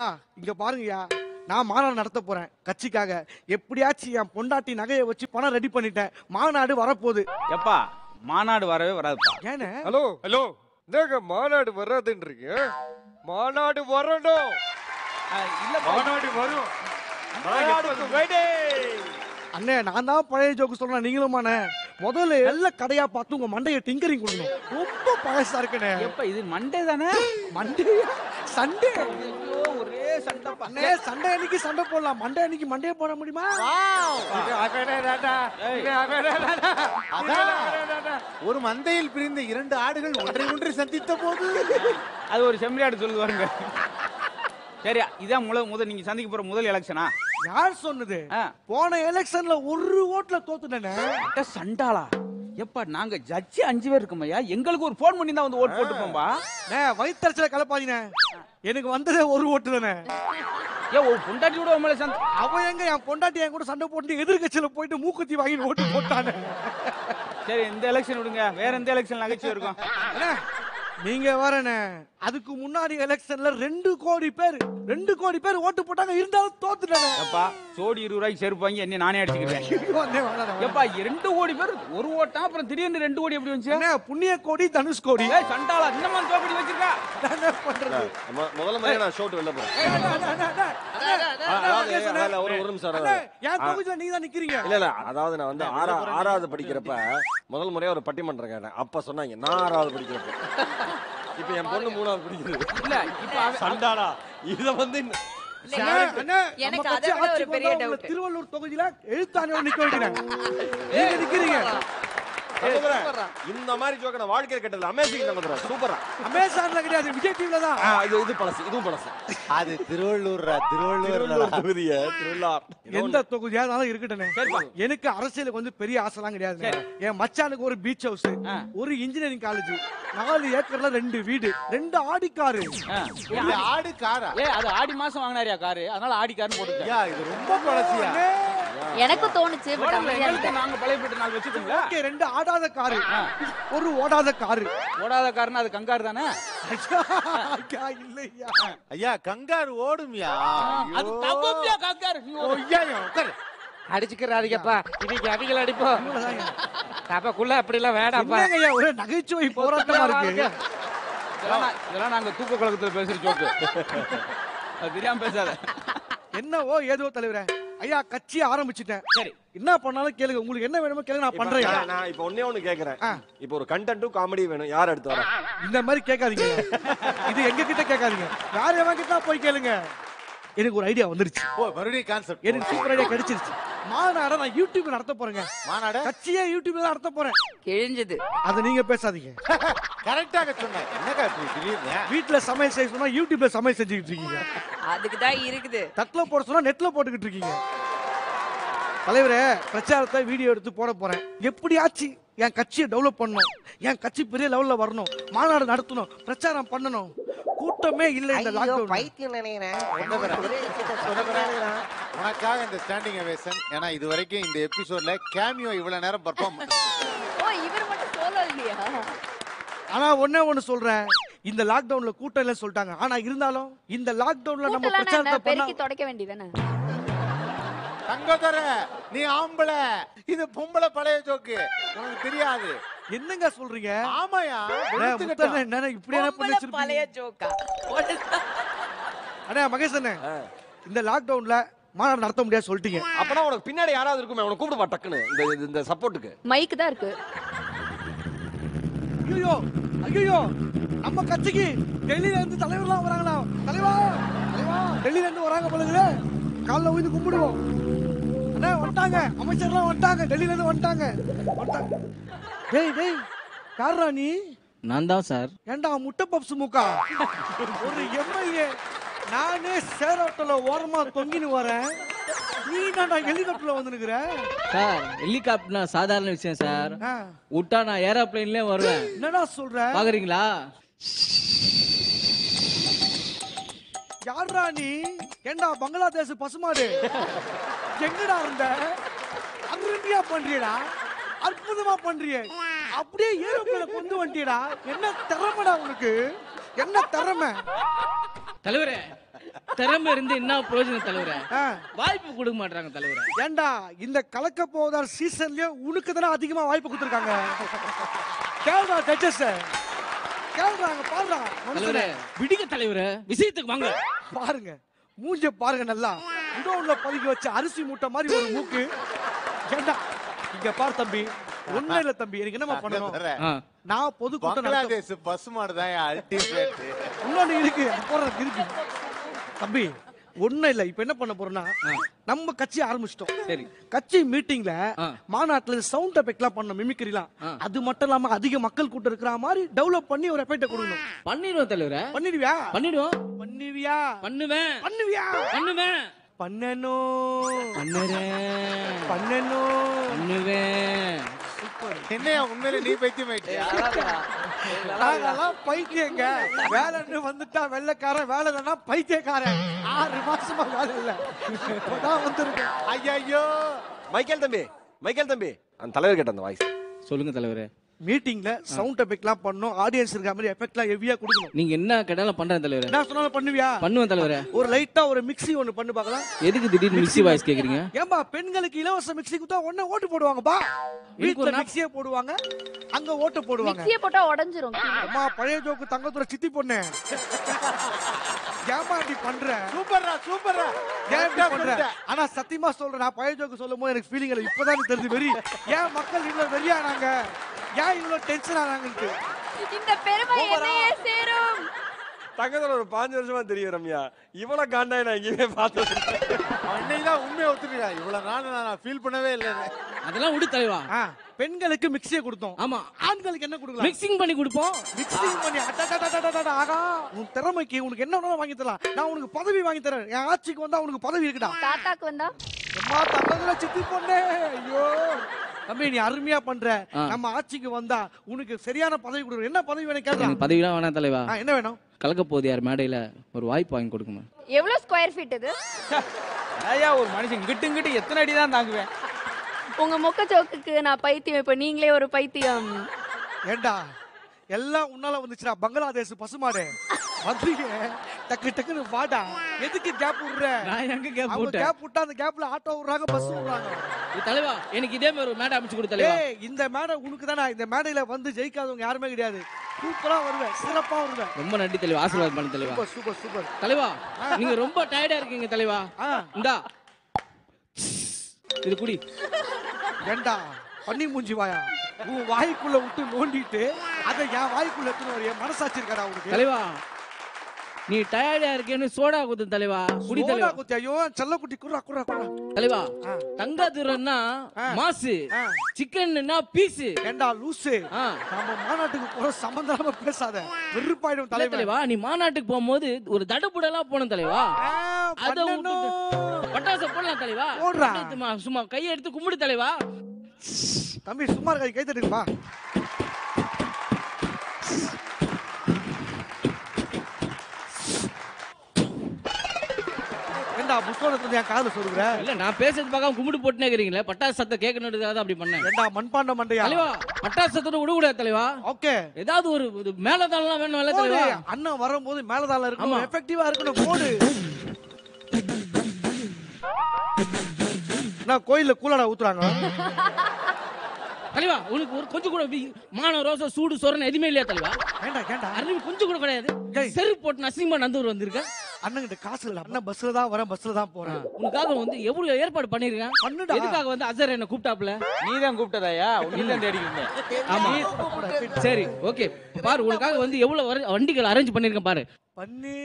ஆ, இங்க பாருங்கய்யா நான் மாநாடு நடத்த போறேன் கட்சிக்காக எப்படியாச்சும் என் பொண்டாட்டி நகையை வச்சு பணம் ரெடி பண்ணிட்டேன் மாநாடு வரப்போகுது எப்பா மாநாடு வரவே வராதுப்பா ஏன்னு ஹலோ ஹலோ என்னங்க மாநாடு வராதுன்றீங்க மாநாடு வரணும் இல்ல மாநாடு வரும் மாநாடுக்கு வெயிட்டே. அண்ணே நான் தான் பழைய ஜோக்கு சொல்றேன் நீங்களுமாண்ணே முதல்ல நல்ல கடையா பார்த்து உங்க மண்டையை டிங்கரிங் கொடுக்கணும் ரொம்ப பழசா இருக்குண்ணே எப்ப இது மண்டே தானே மண்டே சண்டே ஐயோ, ஒரே சண்டைப்பா அண்ணே சண்டே அன்னைக்கு சண்டை போடலாம் மண்டே அன்னைக்கு மண்டையை போட முடியுமா இது அகடே ராடா, இது அகடே ராடா, இது அதான். அகடே ராடா. ஒரு மந்தையில் பிரிந்த இரண்டு ஆடுகள் ஒன்றை ஒன்று சந்தித்த போது அது ஒரு செம்மறியாடு சொல்லுது பாருங்க சரி இதான் முத முதல் நீங்க சந்திக்க போற முதல் எலெக்ஷனா யார் சொன்னது ஆ. போன எலெக்ஷன்ல ஒரு ஓட்டுல தோத்துட்டேனே அட சண்டாளா எப்பா நாங்க ஜட்ஜி அஞ்சு பேர் இருக்கோமையா எங்களுக்கு ஒரு ஃபோன் பண்ணி தான் வந்து ஓட்டு போட்டுப்போம்பா அண்ணே வயிற்றுச்சல கலப்பாதீங்க எனக்கு வந்ததே ஒரு ஓட்டு தானே ஏ ஒரு பொண்டாட்டியோட உங்களை சந்த் அவன் எங்க என் பொண்டாட்டி என் கூட சண்டை போட்டு எதிர்கட்சியில போயிட்டு மூக்குத்தி வாங்கி ஓட்டு போட்டானே சரி இந்த எலெக்ஷன் விடுங்க வேற எந்த எலெக்ஷன் நகைச்சுவை இருக்கும் அண்ணே, நீங்க வரண்ணே அதுக்கு முன்னாடி எலெக்ஷன்ல ரெண்டு கோடி பேர் ரெண்டு கோடி பேர் ஓட்டு போட்டாங்க இருந்தாலும் தோத்துட்டாங்க எப்பா சோடி இருபது ரூபாய்க்கு செருப்பு வாங்கி என்ன நானே அடிச்சுக்கிட்டேன் அண்ணே, வேணாம், வேணாம். எப்பா ரெண்டு கோடி பேர் ஒரு ஓட்டா அப்புறம் திடீர்னு ரெண்டு கோடி எப்படி வந்துச்சு அண்ணே, புண்ணிய கோடி தனுஷ் கோடி ஏய் சண்டாளா இந்த மாதிரி தோக்கடி வச்சிருக்கா என்ன பண்றது மொ- முதல்ல மாதிரி நான் ஷோட் வெளில போறேன் ஏய், அண்ணே, அண்ணே, அண்ணே, அண்ணே, அண்ணே, ஆ, அதாவது, மகேஷ் அண்ணே. இல்ல, ஒரு ஒரு நிமிஷம் அண்ணே, அதாவது. என் தொகுதியில நீங்க தான் நிக்கிறீங்க இல்ல இல்ல அதாவது நான் வந்து ஆறா ஆறாவது படிக்கிறப்ப முதல் முறையா ஒரு பட்டிமன்றம் கேட்டேன் அப்ப சொன்னாங்க நான் ஆறாவது படிக்கிறப்ப இப்ப என் பொண்ணு மூணாவது படிக்கிறது இல்ல இப்ப அவ- சண்டாடா இத வந்து இன்னும் அண்ணே, அண்ணே, நம்ம எனக்கு கட்சி அதை விட ஒரு ஆட்சிக்கு பெரிய வந்தா உங்களை doubt. திருவள்ளூர் தொகுதியில எழுத்தாணியோட நிக்க வைக்கிறேன் நீங்க நிக்கிறீங்க சகோதரன், இந்த மாதிரி ஜோக்க நான் வாழ்க்கையில கேட்டது அமேசிங் சகோதரன் சூப்பரா அமேசான்ல கிடையாது விஜய் டிவில தான் ஆ, இது இது பழசு இதுவும் பழசு அது திருவள்ளூர் திருவள்ளூர் திருவள்ளூர் தொகுதிய திருவிழார் எந்த தொகுதியா இருந்தாலும் இருக்கட்டனே சரிப்பா. எனக்கு அரசியலுக்கு வந்து பெரிய ஆசைலாம் கிடையாது என் மச்சானுக்கு ஒரு பீச் ஹவுஸ் ஆ. ஒரு இன்ஜினியரிங் காலேஜ் நாலு ஏக்கர்ல ரெண்டு வீடு ரெண்டு ஆடி காரு ஆ. இது ஆடு காரா ஏ அது ஆடி மாசம் வாங்கினாரியா காரு அதனால ஆடி காருன்னு போட்டுட்டேன் ஐயா இது ரொம்ப பழசியா எனக்கும் தோணுச்சு பட் ரோட்ல அமைதியா எங்களுக்கு இருந்தேன். நாங்க பழைய போட்டு நாள் வச்சுக்கோங்களா ஓகே ரெண்டு ஆடாத காரு ஒரு ஓடாத காரு ஓடாத காருன்னா அது கங்காரு தானே ஐயா, இல்லையா ஐயா கங்காரு ஓடும்யா அது தகுதியா கங்காரு நீ ஒரு- அடிச்சுக்கிறாதீங்கப்பா இன்னைக்கு அவங்கள அடிப்போம் தப்பக்குள்ள அப்படி எல்லாம் வேண்டாம்ப்பா என்னங்க ஐயா ஒரே நகைச்சுவை போராட்டமா இருக்கு இதெல்லாம் நான்- இதெல்லாம் நாங்க தூக்க கழகத்துல பேசுற ஜோக்கு அது தெரியாம பேசாத என்னவோ ஏதோ தலைவரே ஐயா கட்சி ஆரம்பிச்சிட்டேன் சரி என்ன பண்ணாலும் கேளுங்க உங்களுக்கு என்ன வேணுமோ கேளுங்க நான் இப்ப பண்றேன் நான் நான் இப்ப ஒண்ணே ஒண்ணு கேக்குறேன் ஆ. இப்ப ஒரு கண்டென்ட்டும் காமெடி வேணும் யார் அடுத்து வர இந்த மாதிரி கேட்காதீங்க இது எங்க கிட்ட கேட்காதீங்க வேற எவன் கிட்ட போய் கேளுங்க எனக்கு ஒரு ஐடியா வந்துருச்சு ஓ மறுபடியும் கான்செப்ட் எனக்கு சூப்பர் ஐடியா கிடைச்சிருச்சு மாநாட நான் யூடியூப்ல நடத்த போறேங்க மாநாட கட்சியே யூடியூப்ல தான் நடத்த போறேன் கிழிஞ்சது அது நீங்க பேசாதீங்க கரெக்டாக சொன்னேன் என்னக்கா இப்படி திடீர்னு வீட்ல சமையல் செய்ய சொன்னா யூடியூப்ல சமையல் செஞ்சுக்கிட்டு இருக்கீங்க அதுக்கு தான் இருக்குது தட்டுல போட சொன்னா நெட்ல போட்டுக்கிட்டு இருக்கீங்க தலைவரே பிரச்சாரத்தை வீடியோ எடுத்து போட போறேன் எப்படியாச்சு என் கட்சியை டெவலப் பண்ணணும் என் கட்சி பெரிய லெவல்ல வரணும் மாநாடு நடத்தணும் பிரச்சாரம் பண்ணணும் கூட்டமே இல்லை இந்த லாக்டவுன் பைத்தியம் நினைக்கிறேன் உனக்காக இந்த ஸ்டாண்டிங் அவேசன் ஏன்னா இது வரைக்கும் இந்த எபிசோட்ல கேமியோ இவ்வளவு நேரம் பர்ஃபார்ம் ஓ இவர் மட்டும் சோலோ இல்லையா ஆனா ஒண்ணே ஒண்ணு சொல்றேன் இந்த லாக்டவுன்ல கூட்டம் இல்லைன்னு சொல்லிட்டாங்க ஆனா இருந்தாலும் இந்த லாக்டவுன்ல நம்ம கூட்டலாம் பிரச்சாரத்தை என்ன பண்ணா பெருக்கி தொடக்க வேண்டியதானே தங்கதர நீ ஆம்பளை இது பொம்பளை பழைய ஜோக்கு உனக்கு தெரியாது என்னங்க சொல்றீங்க ஆமாயா அண்ணே, முத்தண்ணே, என்னண்ணே இப்படி என்ன பண்ணி பழைய வச்சிருக்கீங்க ஜோக்கா அண்ணே மகேஷ் அண்ணே இந்த லாக்டவுன்ல மாநாடு நடத்த முடியாது சொல்லிட்டீங்க அப்பனா உனக்கு பின்னாடி யாராவது இருக்குமே உனக்கு கூப்பிடுவா டக்குன்னு இந்த இந்த- இந்த சப்போர்ட்டுக்கு மைக் தான் இருக்கு ஐயோ ஐயோ நம்ம கட்சிக்கு டெல்லியில இருந்து தலைவர்லாம் வராங்களா தலைவா தலைவா டெல்லியில இருந்து வராங்க போலங்களே காலைல உயிந்து கும்பிடுவோம் அண்ணா வந்துட்டாங்க அமைச்சர்லாம் வந்துட்டாங்க டெல்லியில இருந்து வந்துட்டாங்க வந்துட்டாங்க டேய் டேய் யாரா நீ நான் தான் சார் ஏண்டா முட்டை பப்ஸ் முக்கா ஒரு எம்எல்ஏ நானே சேரோட்டல ஓரமா தொங்கின்னு வரேன் நீ தான்டா ஹெலிகாப்டர்ல வந்து நிக்கிற சார் ஹெலிகாப்டர்னா சாதாரண விஷயம் சார் ஆ, விட்டா நான் ஏரோப்ளேன்லயே வருவேன் என்னடா சொல்ற பாக்குறீங்களா யாரா நீ ஏண்டா பங்களாதேஷ் பசுமாடு எங்கடா இருந்த அருமையா பண்றியடா அற்புதமா பண்றிய அப்படியே ஏரோப்ளேன கொண்டு வந்துட்டியடா என்ன திறமைடா உனக்கு என்ன திறமை தலைவரே திறமை இருந்து என்ன பிரயோஜனம் தலைவரே ஆ, வாய்ப்பு கொடுக்க மாட்டாங்க தலைவரே ஏண்டா இந்த கலக்க போவதார் சீசன்லயே உனக்கு தானே அதிகமா வாய்ப்பு கொடுத்துருக்காங்க கேள்றா ஜட்ஜஸ் கேள்றாங்க பாருடா தலைவரே விடிங்க தலைவரே விஷயத்துக்கு வாங்க பாருங்க மூஞ்ச பாருங்க நல்லா குடோன்ல பதுக்கி வச்ச அரிசி மூட்டை மாதிரி ஒரு மூக்கு ஏண்டா இங்க பார் தம்பி ஒண்ணு இல்ல தம்பி எனக்கு என்னமா பண்ணணும் தர. ஆ. நான் பொதுக்கூட்டம் நடத்த- பங்களாதேஷ் பசுமாடு தான் அல்டிமேட் இன்னொன்னு இருக்கு அது போடுறது இருக்கு தம்பி ஒண்ணும் இல்ல இப்ப என்ன பண்ண போறோம்னா நம்ம கட்சி ஆரம்பிச்சிட்டோம் சரி கட்சி மீட்டிங்ல ஆ. மாநாட்டுல சவுண்ட் எஃபெக்ட்லாம் பண்ண மிமிக்ரிலாம் அது மட்டும் இல்லாம அதிக மக்கள் கூட்டம் இருக்கிற மாதிரி டெவலப் பண்ணி ஒரு எஃபெக்ட் கொடுக்கணும் பண்ணிடுவோம் தலைவரே பண்ணிடுவியா பண்ணிடுவோம் பண்ணுவியா பண்ணுவேன் பண்ணுவியா பண்ணுவேன் பண்ணணும் பண்ணுறேன் பண்ணணும் பண்ணுவேன் என்னையா உண்மையில நீ பைத்தியம் ஆயிட்டியா நாங்கெல்லாம் பைத்தியங்க வேலைன்னு வந்துட்டா வெள்ளைக்காரன் வேலை இல்லைன்னா பைத்தியக்காரன் ஆறு மாசமா வேலை இல்ல இப்பதான் வந்திருக்கேன் ஐயோ மைக்கேல் தம்பி மைக்கேல் தம்பி அந்த தலைவர் கேட்ட அந்த வாய்ஸ் சொல்லுங்க தலைவரே மீட்டிங்ல சவுண்ட் எஃபெக்ட்லாம் பண்ணணும் ஆடியன்ஸ் இருக்க மாதிரி எஃபெக்ட்லாம் ஹெவியா கொடுக்கணும் நீங்க என்ன கேட்டாலும் பண்றேன் தலைவரே என்ன சொன்னாலும் பண்ணுவியா பண்ணுவேன் தலைவரே ஒரு லைட்டா ஒரு மிக்ஸி ஒன்னு பண்ணு பார்க்கலாம் எதுக்கு திடீர்னு மிக்ஸி வாய்ஸ் கேக்குறீங்க ஏம்பா பெண்களுக்கு இலவச மிக்ஸி கொடுத்தா உடனே ஓட்டு போடுவாங்கப்பா எனக்கு வீட்டுல ஒரு நாப்- மிக்ஸியே போடுவாங்க அங்க ஓட்டு போடுவாங்க மிக்சியை போட்டா உடஞ்சிரும் கீழே. அம்மா பழைய ஜோக்கு தங்கத்துல சித்தி பொண்ணு ஏமா இப்படி பண்ற சூப்பர்ரா சூப்பர்ரா ஏன் இப்படி பண்ற ஆனா சத்தியமா சொல்றேன் நான் பழைய ஜோக்கு சொல்லும் போது எனக்கு ஃபீலிங் இல்லை இப்பதான் எனக்கு தெரிஞ்சு வெறி ஏன் மக்கள் இவ்வளவு வெறியானாங்க ஏன் இவ்வளவு டென்ஷன் ஆனாங்கன்ட்டு இந்த பெருமை என்னையே சேரும் தங்கத்துல ஒரு பாஞ்சு வருஷமா தெரியும் ரம்யா இவ்வளவு காண்டாய் நான் எங்கேயுமே பார்த்தது இல்ல. இன்னைக்கு தான் உண்மையை ஒத்துக்கிட்டா இவ்வளவு நாள் நான் ஃபீல் பண்ணவே இல்லை அதெல்லாம் விடு தலைவா ஆ, பெண்களுக்கு மிக்ஸியை கொடுத்தோம் ஆமா ஆண்களுக்கு என்ன கொடுக்கலாம் மிக்சிங் பண்ணி கொடுப்போம் மிக்சிங் பண்ணி அடடடடடடட, ஆகா உன் திறமைக்கு உனக்கு என்ன வேணாலும் வாங்கி தரலாம் நான் உனக்கு பதவி வாங்கி தரேன் என் ஆட்சிக்கு வந்தா உனக்கு பதவி இருக்குடா தாத்தாக்கு வந்தா அம்மா தங்கதுல சித்தி பொண்ணே ஐயோ தம்பி நீ அருமையா பண்ற ஆ. நம்ம ஆட்சிக்கு வந்தா உனக்கு சரியான பதவி கொடுக்குறோம் என்ன பதவி வேணும் கேட்கலாம் எனக்கு பதவிலாம் வேணாம் தலைவா ஆ, என்ன வேணும் கலக்க போகுது யார் மேடையில ஒரு வாய்ப்பு வாங்கி கொடுக்குமா எவ்வளவு ஸ்கொயர் ஃபீட் இது ஐயா ஒரு மனுஷன் கிட்டு கிட்டு எத்தனை அடி தான் தாங்குவேன் உங்க மொக்க ஜோக்குக்கு நான் பைத்தியம் இப்ப நீங்களே ஒரு பைத்தியம் ஏண்டா எல்லாம் உன்னால வந்துச்சுடா பங்களாதேஷ் பசுமாடு வந்தீங்க டக்கு டக்குன்னு வாடா எதுக்கு கேப் விடுற நான் எங்க கேப் அவங்க விட்டேன் கேப் விட்டா அந்த கேப்ல ஆட்டோ விடுறாங்க பஸ் விடுறாங்க இது தலைவா எனக்கு இதே மாதிரி ஒரு மேடை அமைச்சு கொடு தலைவா ஏய் இந்த மேடை உனக்கு தானே இந்த மேடையில வந்து ஜெயிக்காதவங்க யாருமே கிடையாது சூப்பரா வருவேன் சிறப்பா வருவேன் ரொம்ப நன்றி தலைவா ஆசீர்வாதம் பண்ணு தலைவா சூப்பர் சூப்பர் சூப்பர் தலைவா நீங்க ரொம்ப டயர்டா இருக்கீங்க தலைவா ஆ இந்தா இது குடி ஏண்டா பண்ணி மூஞ்சி வாயா உன் வாய்க்குள்ள விட்டு நோண்டிட்டு அதை என் வாய்க்குள்ள எடுத்துன்னு வரைய மனசாட்சி இருக்காடா உனக்கு தலைவா நீ டயர்டா இருக்கேன்னு சோடா குத்து தலைவா குடி சோடா தலைவா குத்தி ஐயோ செல்லக்குட்டி குர்ரா குர்ரா குர்ரா தலைவா ஆ. தங்காதுரன்னா ஆ. மாசு ஆ. சிக்கன்னா பீஸு ஏண்டா லூசு ஆ நம்ம மாநாட்டுக்கு போற சம்பந்தம் இல்லாம பேசாத வெறுப்பாயிடும் இல்ல தலைவர் தலைவா நீ மாநாட்டுக்கு போகும்போது ஒரு தடுப்புடலாம் போன தலைவா ஆ, அத பண்ணணும். பட்டாசு போடலாம் தலைவா போடுறா. அப்படியே சும்மா- சும்மா கையை எடுத்து கும்பிடு தலைவா தம்பி சும்மா கை கை தட்டுப்பா ஏண்டா புத்தகத்துல என் காதுல சொல்லுகிற இல்ல நான் பேசுறது பார்க்காம கும்பிடு போட்டுனே இருக்கிறீங்களே பட்டாசு சத்தம் கேட்கணுன்றதுக்காக தான் அப்படி பண்ணேன் ஏண்டா மண்பாண்ட மண்டையா தலைவா பட்டாசு சத்தத்தை விடக்கூடாது தலைவா ஓகே ஏதாவது ஒரு இது மேலதாளம்லாம் வேணும் இல்ல போடு. தலைவா அண்ணன் வரும்போது மேலதாள இருக்கணும் ஆமா. எஃபெக்டிவா இருக்கணும் போடு நான் கோயில்ல கூலாடா ஊத்துறாங்க தலைவா உனக்கு ஒரு கொஞ்சம் கூட வி- மான ரோசம் சூடு சொரணை எதுவுமே இல்லையா தலைவா ஏண்டா ஏண்டா அறிவு கொஞ்சம் கூட கிடையாது ஏய். செருப்பு போட்டு நசிங்கமா நந்தூர் வந்திருக்க அண்ணன் கிட்ட காசு இல்ல அண்ணன் பஸ்ல தான் வரேன் பஸ்ல தான் போறேன் உனக்காக வந்து எவ்வளவு ஏற்பாடு பண்ணிருக்கேன் பண்ணுடா. எதுக்காக வந்து அசர் என்ன கூப்பிட்டாப்ல நீ தான் கூப்பிட்டதாயா நீ தான் தேடிக்கிட்டு ஆமா சரி ஓகே பாரு உனக்காக வந்து எவ்வளவு வர- வண்டிகள் அரேஞ்ச் பண்ணிருக்கேன் பாரு பண்ணி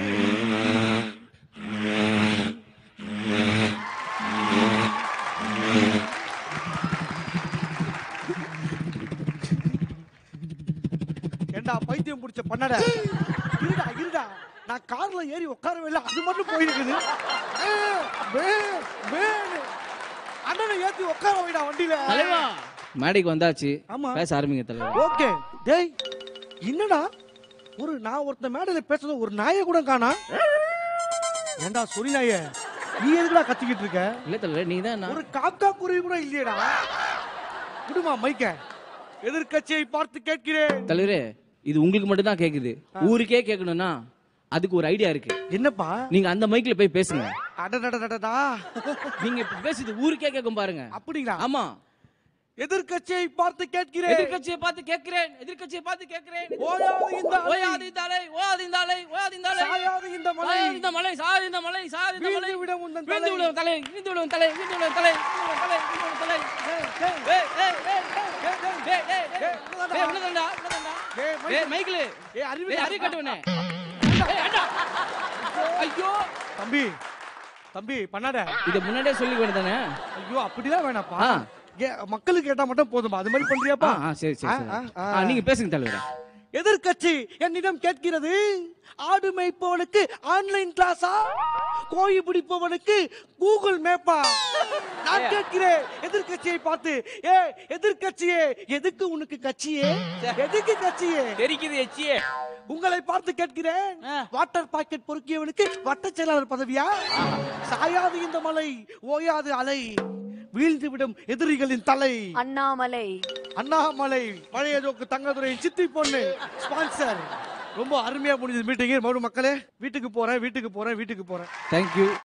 ஏண்டா பைத்தியம் பிடிச்ச பண்ணட இருடா இருடா நான் கார்ல ஏறி உட்காரவே இல்லை அது மட்டும் போயிருக்குது ஏ, வே, வேன்னு. அண்ணனை ஏத்தி உட்கார வைடா வண்டியில தலைவா மேடைக்கு வந்தாச்சு ஆமா. பேச ஆரம்பிங்க தலைவா ஓகே டேய் என்னடா ஒரு நான் ஒருத்த மேடையில பேசுறது ஒரு நாயை கூட காணா ஏண்டா சொல்லி நாயே நீ எதுக்குடா கத்திக்கிட்டு இருக்க இல்ல தலைவர் நீ தான் ஒரு காக்கா குருவி கூட இல்லையடா விடுமா மைக்க எதிர்க்கட்சியை பார்த்து கேட்கிறேன் தலைவரே இது உங்களுக்கு மட்டும் தான் கேக்குது ஊருக்கே கேட்கணும்னா அதுக்கு ஒரு ஐடியா இருக்கு என்னப்பா நீங்க அந்த மைக்ல போய் பேசுங்க அடடடடடா நீங்க இப்ப பேசுது ஊருக்கே கேட்கும் பாருங்க அப்படிங்களா ஆமா எதிர்க்கட்சியை பார்த்து கேட்கிறேன் எதிர்க்கட்சியை பார்த்து கேட்கிறேன் எதிர்க்கட்சியை பார்த்து கேட்கிறேன் ஓயாது இந்த அலை, ஓயாது இந்த அலை ஓயாது இந்த அலை ஓயாது இந்த அலை சாயாது இந்த மலை சாயாது இந்த மலை சாது இந்த மலை சாது இந்த மலை வீழ்ந்து விடும் உந்தன் வீழ்ந்து தலை. விடும் தலை வீழ்ந்து விடும் தலை வீழ்ந்து விடும் தலை வீழ்ந்து விடும் தலை வீழ்ந்து விடும் தலை ஏய், ஏய், ஏய், ஏய், ஏய், ஏய், ஏய், ஏய், உள்ளதாண்டா, உள்ளதாண்டா. ஏய், மைக்கு- ஏய், மைக்கிலு. ஏய், அறிவு ஏய், அறிவு கட்டவனே. ஏய், அண்ணா. ஐயோ தம்பி தம்பி பண்ணாத இத முன்னாடியே சொல்லி வேண்டியதானே ஐயோ அப்படிலாம் வேணாப்பா ஆ. ஏ- மக்களுக்கு கேட்டா மட்டும் போதும்பா அது மாதிரி பண்றியாப்பா ஆ, ஆ, சரி சரி சரி. ஆ, ஆ, ஆ, நீங்க பேசுங்க தலைவரே எதிர்க்கட்சி என்னிடம் கேட்கிறது ஆடு மேய்ப்பவனுக்கு ஆன்லைன் கிளாஸா கோழி பிடிப்பவனுக்கு கூகுள் மேப்பா நான் கேட்கிறேன் எதிர்க்கட்சியை பார்த்து ஏ எதிர்க்கட்சியே எதுக்கு உனக்கு கட்சியே எதுக்கு கட்சியே தெரிக்குது எச்சியே உங்களை பார்த்து கேட்கிறேன் வாட்டர் பாக்கெட் பொறுக்கியவனுக்கு வட்ட செயலாளர் பதவியா சாயாது இந்த மலை ஓயாது அலை வீழ்ந்து விடும் எதிரிகளின் தலை அண்ணாமலை அண்ணாமலை பழைய ஜோக்கு தங்கதுரையின் சித்தி பொண்ணு ஸ்பான்சர் ரொம்ப அருமையா முடிஞ்சது மீட்டிங் மறுபடியும் மக்களே வீட்டுக்கு போறேன் வீட்டுக்கு போறேன் வீட்டுக்கு போறேன் தேங்க்யூ